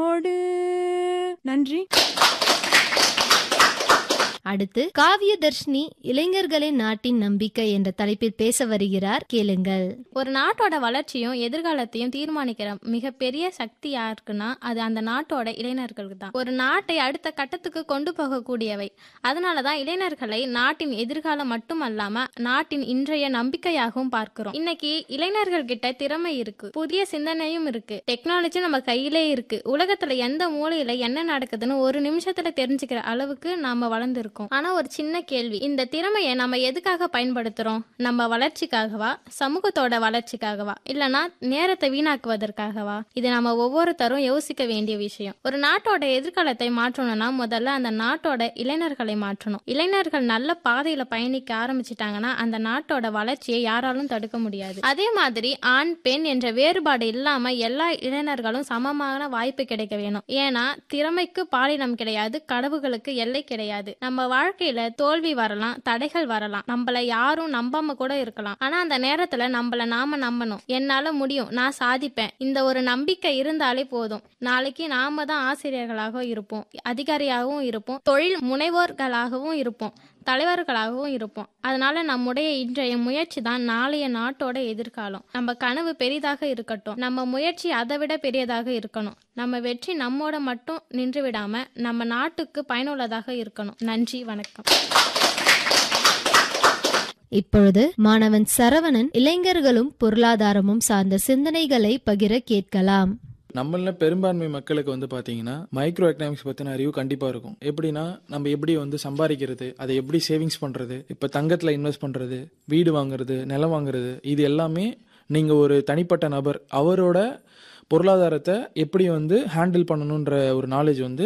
ஓடு நன்றி அடுத்து காவிய தர்ஷினி இளைஞர்களின் நாட்டின் நம்பிக்கை என்ற தலைப்பில் பேச வருகிறார் கேளுங்கள் ஒரு நாட்டோட வளர்ச்சியும் எதிர்காலத்தையும் தீர்மானிக்கிற மிகப்பெரிய சக்தி யாருக்குன்னா அது அந்த நாட்டோட இளைஞர்களுக்கு தான் ஒரு நாட்டை அடுத்த கட்டத்துக்கு கொண்டு போகக்கூடியவை அதனால தான் இளைஞர்களை நாட்டின் எதிர்காலம் மட்டுமல்லாம நாட்டின் இன்றைய நம்பிக்கையாகவும் பார்க்கிறோம் இன்னைக்கு இளைஞர்கள் கிட்ட திறமை இருக்கு புதிய சிந்தனையும் இருக்கு டெக்னாலஜி நம்ம கையிலே இருக்கு உலகத்துல எந்த மூலையில என்ன நடக்குதுன்னு ஒரு நிமிஷத்துல தெரிஞ்சுக்கிற அளவுக்கு நாம வளர்ந்துருக்கோம் ஆனா ஒரு சின்ன கேள்வி இந்த திறமையை நம்ம எதுக்காக பயன்படுத்துறோம் நம்ம வளர்ச்சிக்காகவா சமூகத்தோட வளர்ச்சிக்காகவா இல்லனா நேரத்தை வீணாக்குவதற்காகவா இது நம்ம ஒவ்வொருத்தரும் யோசிக்க வேண்டிய விஷயம் ஒரு நாட்டோட எதிர்காலத்தை மாற்றணும்னா முதல்ல அந்த நாட்டோட இளைஞர்களை மாற்றணும் இளைஞர்கள் நல்ல பாதையில பயணிக்க ஆரம்பிச்சிட்டாங்கன்னா அந்த நாட்டோட வளர்ச்சியை யாராலும் தடுக்க முடியாது அதே மாதிரி ஆண் பெண் என்ற வேறுபாடு இல்லாம எல்லா இளைஞர்களும் சமமான வாய்ப்பு கிடைக்க வேணும் ஏன்னா திறமைக்கு பாலினம் கிடையாது கடவுகளுக்கு எல்லை கிடையாது நம்ம வாழ்க்கையில தோல்வி வரலாம் தடைகள் வரலாம் நம்மள யாரும் நம்பாம கூட இருக்கலாம் ஆனா அந்த நேரத்துல நம்மள நாம நம்பணும் என்னால முடியும் நான் சாதிப்பேன் இந்த ஒரு நம்பிக்கை இருந்தாலே போதும் நாளைக்கு நாம தான் ஆசிரியர்களாக இருப்போம் அதிகாரியாகவும் இருப்போம் தொழில் முனைவோர்களாகவும் இருப்போம் தலைவர்களாகவும் இருப்போம் அதனால நம்முடைய இன்றைய முயற்சி தான் நாளைய நாட்டோட எதிர்காலம் நம்ம கனவு பெரிதாக இருக்கட்டும் நம்ம முயற்சி அதை விட பெரியதாக இருக்கணும் நம்ம வெற்றி நம்மோட மட்டும் நின்று விடாம நம்ம நாட்டுக்கு பயனுள்ளதாக இருக்கணும் நன்றி வணக்கம் இப்பொழுது மாணவன் சரவணன் இளைஞர்களும் பொருளாதாரமும் சார்ந்த சிந்தனைகளை பகிர கேட்கலாம் நம்மள பெரும்பான்மை மக்களுக்கு வந்து பாத்தீங்கன்னா மைக்ரோ எக்கனாமிக்ஸ் பத்தின அறிவு கண்டிப்பா இருக்கும் எப்படின்னா நம்ம எப்படி வந்து சம்பாதிக்கிறது அதை எப்படி சேவிங்ஸ் பண்றது இப்ப தங்கத்துல இன்வெஸ்ட் பண்றது வீடு வாங்குறது நிலம் வாங்குறது இது எல்லாமே நீங்க ஒரு தனிப்பட்ட நபர் அவரோட பொருளாதாரத்தை எப்படி வந்து ஹேண்டில் பண்ணணுன்ற ஒரு நாலேஜ் வந்து